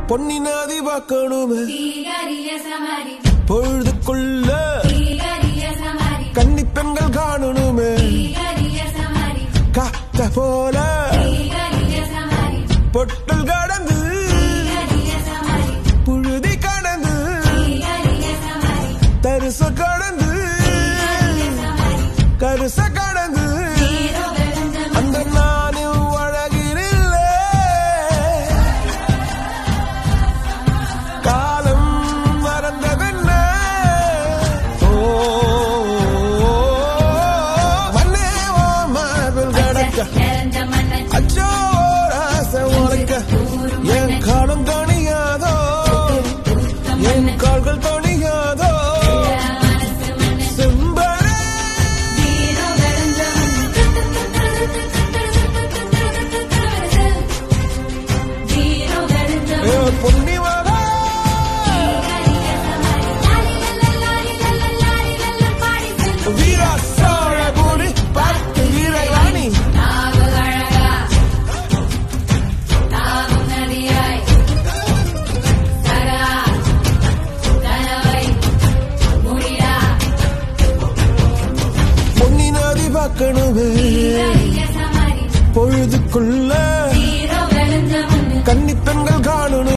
பொன்னி நாதி பார்க்கணுமே தீகரிய சமரி பொழுதுக்குள்ள தீகரிய சமரி கன்னி பெண்கள் காணணுமே தீகரிய சமரி காத்த போல தீகரிய சமரி பொட்டல் கடந்து தீகரிய சமரி புழுதி கடந்து தீகரிய சமரி தரிச கடந்து கருச கடந்து தீரோ வெளுஞ்சம் அந்த நானும் அழகினில்ல காலம் மறந்ததென்ன ஓ மண்ணே ஓ மார்பில் கடக்க நிறைஞ்ச மன்னன் அச்சோ ராச உனக்க என் காலம் தணியாதோ என் கால்கள் தணியாதோ மனசு மன்னன் செம்பரே தீரோ வெளுஞ்சம் தீரோ வெளுஞ்சம் ஏ பொன்னி வரா தீகரிய சமரி லாலி லல்லா லாலி லல்லா லாலி லல்லா பாடி செல்லும் வீரா சோழ பூரி பார்த்து வீரவாணி நாவு அழகா நாவு நதியாய் சரா கனவை முடிடா பொன்னி நதி பார்க்கணுமே தீகரிய சமரி பொழுதுக்குள்ள தீரோ வெளுஞ்சம் கன்னி பெண்கள் காணணும்